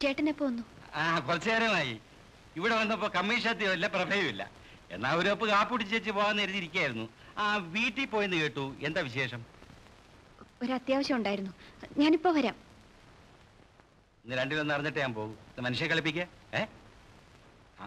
ചേട്ടൻ എപ്പോ വന്നു ആ കുറച്ചു നേരമായി ഇവിടെ വന്നപ്പോ കമ്മീഷത്തിയോ ഇല്ല പ്രഭയും ഇല്ല എന്നാ ഒരു ഒപ്പ് കാപ്പുടി ചേച്ചി പോകാന്ന് എഴുതിയിരിക്കായിരുന്നു ആ വീട്ടിൽ പോയെന്ന് കേട്ടു എന്താ വിശേഷം ഒരു അത്യാവശ്യം ഉണ്ടായിരുന്നു ഞാനിപ്പോ വരാം ഇന്ന് രണ്ടിലൊന്ന് അറിഞ്ഞിട്ട് ഞാൻ പോകും ഇത് മനുഷ്യ കളിപ്പിക്കേ ഏ ആ.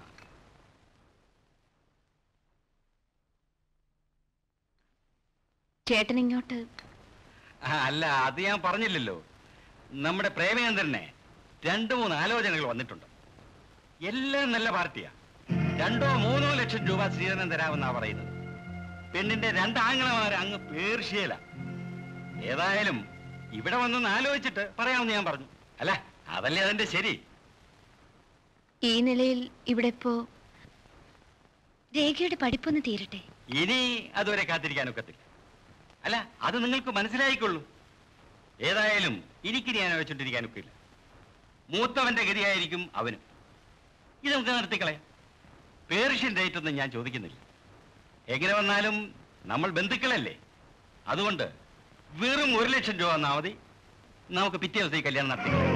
ചേട്ടൻ ഇങ്ങോട്ട് ആ, അല്ല അത് ഞാൻ പറഞ്ഞില്ലല്ലോ നമ്മുടെ പ്രേമചന്ദ്രനെ രണ്ടു മൂന്ന് ആലോചനകൾ വന്നിട്ടുണ്ട് എല്ലാം നല്ല പാർട്ടിയാ രണ്ടോ മൂന്നോ ലക്ഷം രൂപ ശ്രീധരൻ തരാമെന്നാ പറയുന്നത് പെണ്ണിന്റെ രണ്ടാങ്ങളമാർ അങ്ങ് പേർഷ്യല ഏതായാലും ഇവിടെ വന്നൊന്ന് ആലോചിച്ചിട്ട് പറയാമെന്ന് ഞാൻ പറഞ്ഞു അല്ല അതല്ലേ അതിന്റെ ശരി ഈ നിലയിൽ ഇവിടെ ഇപ്പോ രേഖയുടെ പഠിപ്പൊന്ന് തീരട്ടെ ഇനി അതുവരെ കാത്തിരിക്കാനൊക്കത്തില്ല അല്ല അത് നിങ്ങൾക്ക് മനസ്സിലായിക്കൊള്ളൂ ഏതായാലും എനിക്കിനി ഞാൻ വെച്ചോണ്ടിരിക്കാനൊക്കില്ല മൂത്തവന്റെ ഗതിയായിരിക്കും അവനും ഇത് നമുക്ക് നിർത്തിക്കളയാം പേർഷ്യൻ ഡേറ്റ് ഒന്നും ഞാൻ ചോദിക്കുന്നില്ല എങ്ങനെ വന്നാലും നമ്മൾ ബന്ധുക്കളല്ലേ അതുകൊണ്ട് വെറും ഒരു ലക്ഷം രൂപ തന്നാ മതി നമുക്ക് പിറ്റേ ദിവസം ഈ കല്യാണം നടത്തിക്കളയാം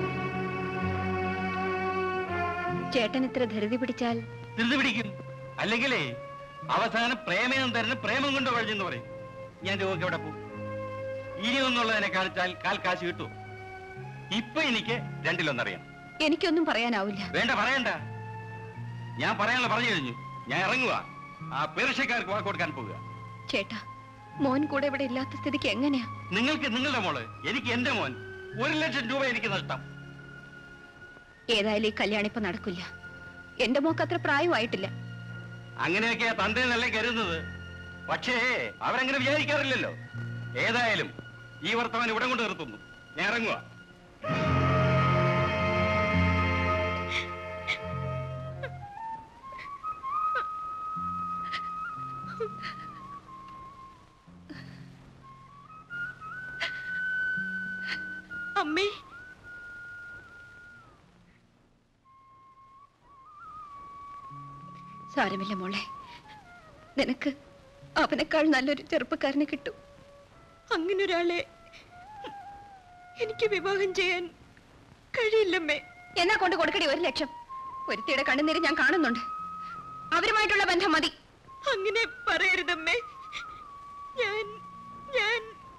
ചേട്ടൻ ഇത്ര ധൃതി പിടിച്ചാൽ ധൃതി പിടിക്കും അല്ലെങ്കിലേ അവസാനം പ്രേമേന്ദ്രന് പ്രേമം കൊണ്ട് വഴിഞ്ഞെന്ന് പറയും ഞാൻ രൂപയ്ക്ക് എവിടെ പോകും ഇനി ഒന്നുള്ളതിനെ കാണിച്ചാൽ കാൽ കാശ് കിട്ടൂ ഇപ്പൊ എനിക്ക് രണ്ടിലൊന്നറിയാം എനിക്കൊന്നും പറയാനാവില്ല വേണ്ട പറയണ്ട ഞാൻ പറയാനുള്ള പറഞ്ഞു കഴിഞ്ഞു ഞാൻ ഇറങ്ങുക ആ പേർഷ്യക്കാർക്ക് വാക്ക് കൊടുക്കാൻ പോകുക ചേട്ടാ മോൻ കൂടെ ഇവിടെ ഇല്ലാത്ത സ്ഥിതിക്ക് എങ്ങനെയാ നിങ്ങൾക്ക് നിങ്ങളുടെ മോള് എനിക്ക് എന്റെ മോൻ ഒരു ലക്ഷം രൂപ എനിക്ക് നഷ്ടം ഏതായാലും ഈ കല്യാണം ഇപ്പൊ നടക്കില്ല എന്റെ മോക്ക് അത്ര പ്രായമായിട്ടില്ല അങ്ങനെയൊക്കെയാ തന്റെ നല്ല കരുതുന്നത് പക്ഷേ അവരങ്ങനെ വിചാരിക്കാറില്ലല്ലോ ഏതായാലും ഈ വർത്തമാനം ഇവിടെ കൊണ്ട് നിർത്തുന്നു ഞാൻ ഇറങ്ങുക അമ്മേ സാരമില്ല മോളെ നിനക്ക് അവനേക്കാൾ നല്ലൊരു ചെറുപ്പക്കാരനെ കിട്ടും അങ്ങനെ ഒരാളെ എനിക്ക് വിവാഹം ചെയ്യാൻ കഴിയില്ലമ്മേ എന്നാ കൊണ്ട് കൊടുക്കടി ഒരു ലക്ഷം ഒരുത്തിയുടെ കണ്ണുനീര് ഞാൻ കാണുന്നുണ്ട് അവരുമായിട്ടുള്ള ബന്ധം മതി അങ്ങനെ പറയരുതമ്മേ ഞാൻ ഞാൻ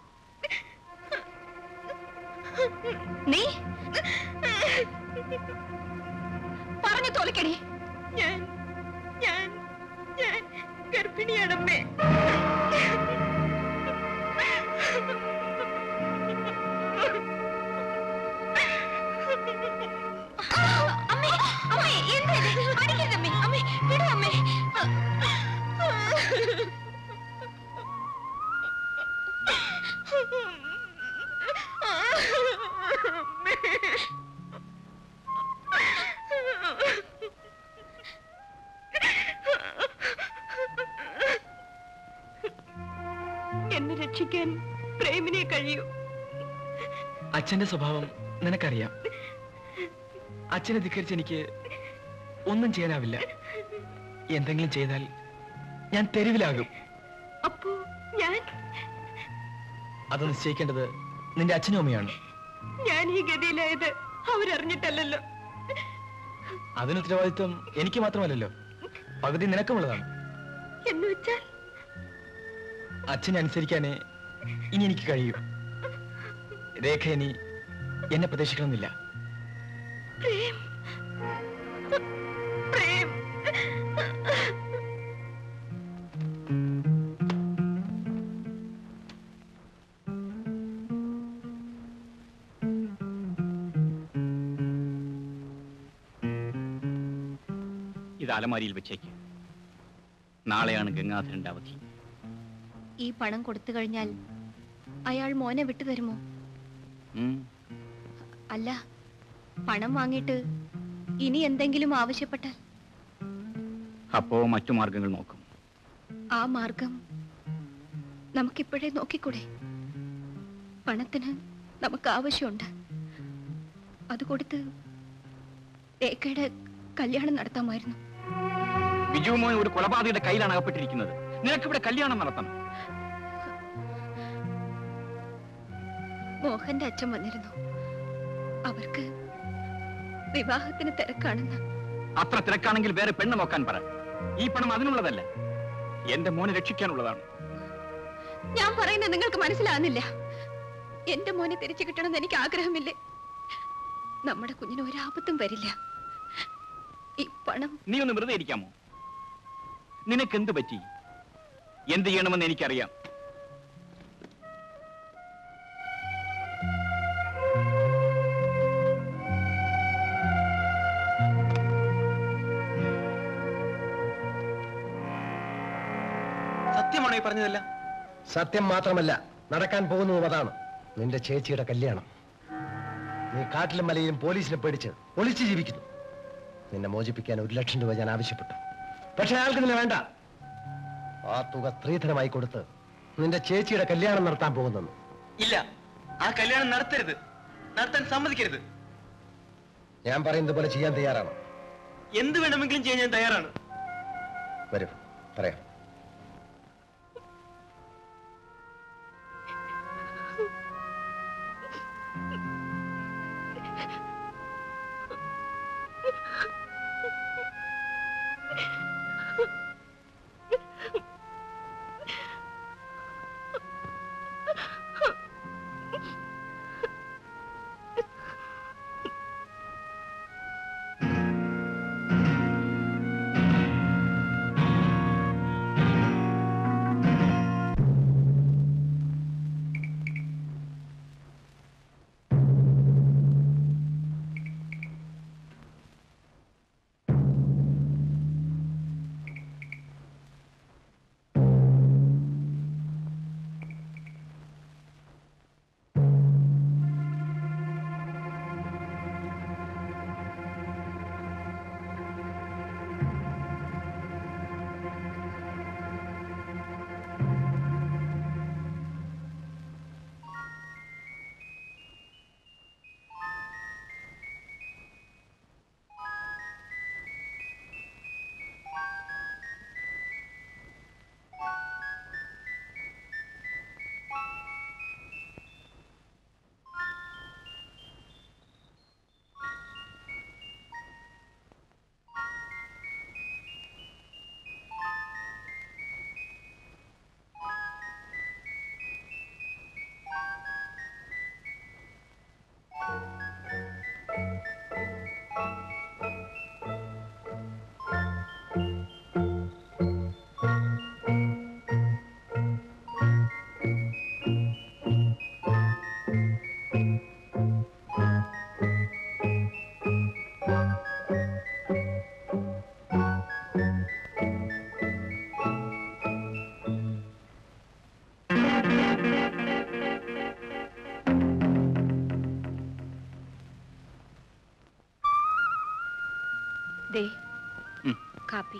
നീ പറഞ്ഞു തോലിക്കടി ഞാൻ ഞാൻ ഞാൻ ഗർഭിണിയാണമ്മേ അമ്മേ അമ്മേ എന്താ ഇത് അടിക്കരുതമ്മേ അമ്മേ വിടൂ അമ്മേ എന്നെ രക്ഷിക്കാൻ പ്രേമിനെ കഴിയൂ അച്ഛന്റെ സ്വഭാവം നിനക്കറിയാം അച്ഛനെ ധിക്കരിച്ച് എനിക്ക് ഒന്നും ചെയ്യാനാവില്ല എന്തെങ്കിലും ചെയ്താൽ ഞാൻ തെരുവിലാകും അപ്പോ ഞാൻ അത് നിശ്ചയിക്കേണ്ടത് നിന്റെ അച്ഛനും അമ്മയാണ് ഞാൻ ഈ ഗതിയിലായത് അവരറിഞ്ഞിട്ടല്ലല്ലോ അതിന് ഉത്തരവാദിത്വം എനിക്ക് മാത്രമല്ലല്ലോ പകുതി നിനക്കുമുള്ളതാണ് എന്ന് വെച്ചാൽ അച്ഛനെ അനുസരിക്കാനേ ഇനി എനിക്ക് കഴിയൂ രേഖ ഇനി എന്നെ പ്രതീക്ഷിക്കണമെന്നില്ല പ്രേം പ്രേം ഇത് അലമാരിയിൽ വെച്ചേക്ക് നാളെയാണ് ഗംഗാധരന്റെ അവധി ഈ പണം കൊടുത്തു കഴിഞ്ഞാൽ അയാൾ മോനെ വിട്ടു തരുമോ ഉം. അല്ല പണം വാങ്ങിയിട്ട് ഇനി എന്തെങ്കിലും ആവശ്യപ്പെട്ടാൽ അപ്പോ മറ്റു മാർഗങ്ങൾ നോക്കും ആ മാർഗം നമുക്കിപ്പോഴേ നോക്കിക്കൂടെ പണത്തിന് നമുക്ക് ആവശ്യമുണ്ട് അത് കൊടുത്ത് രേഖയുടെ കല്യാണം നടത്താമായിരുന്നു ബിജു മോൻ ഒരു കൊലപാതകയുടെ കയ്യിലാണ് അകപ്പെട്ടിരിക്കുന്നത് നിനക്കിവിടെ കല്യാണം നടത്തണം മോഹന്റെ അച്ഛൻ വന്നിരുന്നു അവർക്ക് വിവാഹത്തിന് തിരക്കാണെന്ന് അത്ര തിരക്കാണെങ്കിൽ വേറെ പെണ്ണ് നോക്കാൻ പറ ഈ പണം അതിനുള്ളതല്ല എന്റെ മോനെ രക്ഷിക്കാനുള്ളതാണ് ഞാൻ പറയുന്നത് നിങ്ങൾക്ക് മനസ്സിലാകുന്നില്ല എന്റെ മോനെ തിരിച്ചു കിട്ടണമെന്ന് എനിക്ക് ആഗ്രഹമില്ലേ നമ്മുടെ കുഞ്ഞിന് ഒരാപത്തും വരില്ല ഈ പണം നീ ഒന്ന് വെറുതെ ഇരിക്കാമോ നിനക്ക് എന്ത് പറ്റി എന്ത് ചെയ്യണമെന്ന് എനിക്കറിയാം സത്യമാണോ ഈ പറഞ്ഞതല്ല സത്യം മാത്രമല്ല നടക്കാൻ പോകുന്നതും അതാണ് നിന്റെ ചേച്ചിയുടെ കല്യാണം നീ കാട്ടിലും മലയിലും പോലീസിനെ പേടിച്ച് ഒളിച്ചു ജീവിക്കുന്നു നിന്നെ മോചിപ്പിക്കാൻ ഒരു ലക്ഷം രൂപ ഞാൻ ആവശ്യപ്പെട്ടു പക്ഷെ അയാൾക്ക് നിന്നെ വേണ്ട ആ തുക സ്ത്രീധനമായി കൊടുത്ത് നിന്റെ ചേച്ചിയുടെ കല്യാണം നടത്താൻ പോകുന്നെന്ന് ഇല്ല ആ കല്യാണം നടത്തരുത് നടത്താൻ സമ്മതിക്കരുത് ഞാൻ പറയുന്നത് പോലെ ചെയ്യാൻ തയ്യാറാണ് എന്ത് വേണമെങ്കിലും ചെയ്യാൻ ഞാൻ തയ്യാറാണ് വരൂ പറയാം ദേ ഉം. കാപ്പി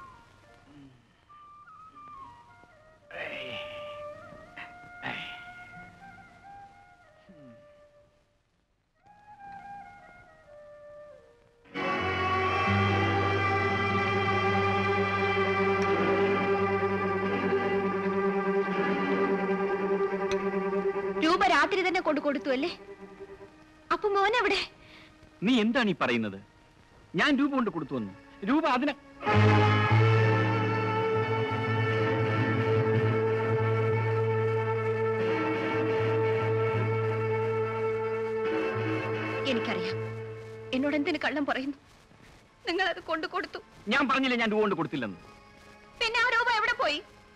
രൂപ രാത്രി തന്നെ കൊണ്ടു കൊടുത്തു അല്ലേ അപ്പൊ മോൻ എവിടെ നീ എന്താണ് ഈ പറയുന്നത് ഞാൻ രൂപ കൊണ്ട് കൊടുത്തു വന്നു രൂപ അതിന് എനിക്കറിയാം എന്നോട് എന്തിന് കള്ളം പറയുന്നു നിങ്ങൾ അത് കൊണ്ടു കൊടുത്തു ഞാൻ പറഞ്ഞില്ല ഞാൻ രൂപ കൊണ്ട് കൊടുത്തില്ലെന്ന് പിന്നെ ആ രൂപ എവിടെ പോയി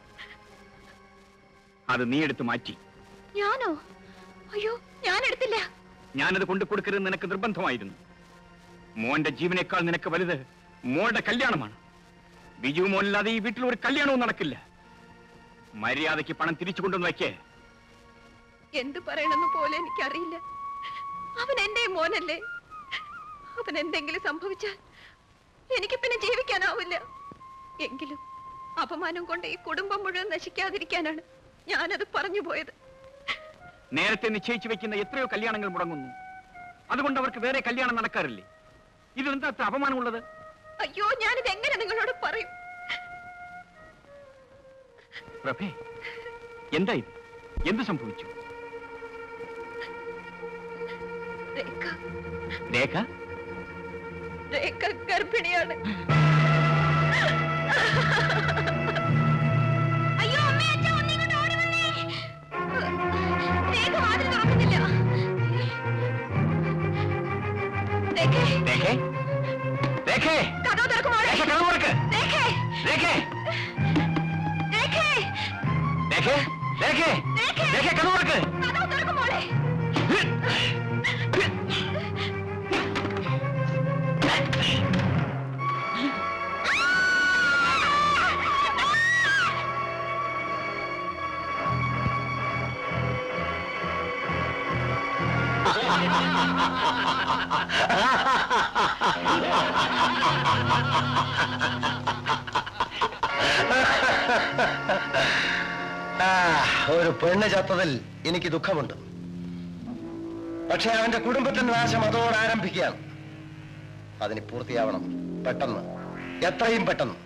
അത് നീ എടുത്ത് മാറ്റി ഞാനോ അയ്യോ ഞാൻ എടുത്തില്ല ഞാനത് കൊണ്ടു കൊടുക്കരുത് നിനക്ക് നിർബന്ധമായിരുന്നു മോന്റെ ജീവനേക്കാൾ നിനക്ക് വലുത് മോളുടെ കല്യാണമാണ് ബിജു മോനില്ലാതെ ഈ വീട്ടിൽ ഒരു കല്യാണവും നടക്കില്ല മര്യാദയ്ക്ക് പണം തിരിച്ചു കൊണ്ടുവന്ന് വയ്ക്കേ എന്ത് പറയണമെന്ന് പോലെ എനിക്കറിയില്ല അവൻ എന്റെ മോനല്ലേ അവൻ എന്തെങ്കിലും സംഭവിച്ചാൽ എനിക്ക് പിന്നെ ജീവിക്കാനാവില്ല എങ്കിലും അപമാനം കൊണ്ട് ഈ കുടുംബം മുഴുവൻ നശിക്കാതിരിക്കാനാണ് ഞാനത് പറഞ്ഞു പോയത് നേരത്തെ നിശ്ചയിച്ചു വെക്കുന്ന എത്രയോ കല്യാണങ്ങൾ മുടങ്ങുന്നു അതുകൊണ്ട് അവർക്ക് വേറെ കല്യാണം നടക്കാറില്ലേ ഇതെന്താ അത്ര അപമാനമുള്ളത് അയ്യോ ഞാനിത് എങ്ങനെ നിങ്ങളോട് പറയും പ്രഭേ എന്താ ഇത് എന്ത് സംഭവിച്ചു രേഖ രേഖ രേഖ ഗർഭിണിയാണ് അയ്യോ അമ്മേ അച്ഛാ ഒന്നിങ്ങോട്ട് ഓടി വന്നേ രേഖ വാതിൽ തുറക്കുന്നില്ല രേഖേ രേഖേ രേഖേ കഥവ് തുറക്കുമോളെ രേഖ കഥ തുറക്ക് രേഖേ രേഖേ രേഖേ രേഖേ രേഖേ രേഖേ രേഖേ കഥ തുറക്ക് കഥവ് തുറക്കുമോളെ ആ, ഒരു പെണ്ണ് ചത്തതിൽ എനിക്ക് ദുഃഖമുണ്ട് പക്ഷെ അവന്റെ കുടുംബത്തിന്റെ നാശം അതോടെ ആരംഭിക്കുകയാണ് അതിന് പൂർത്തിയാവണം പെട്ടെന്ന് എത്രയും പെട്ടെന്ന്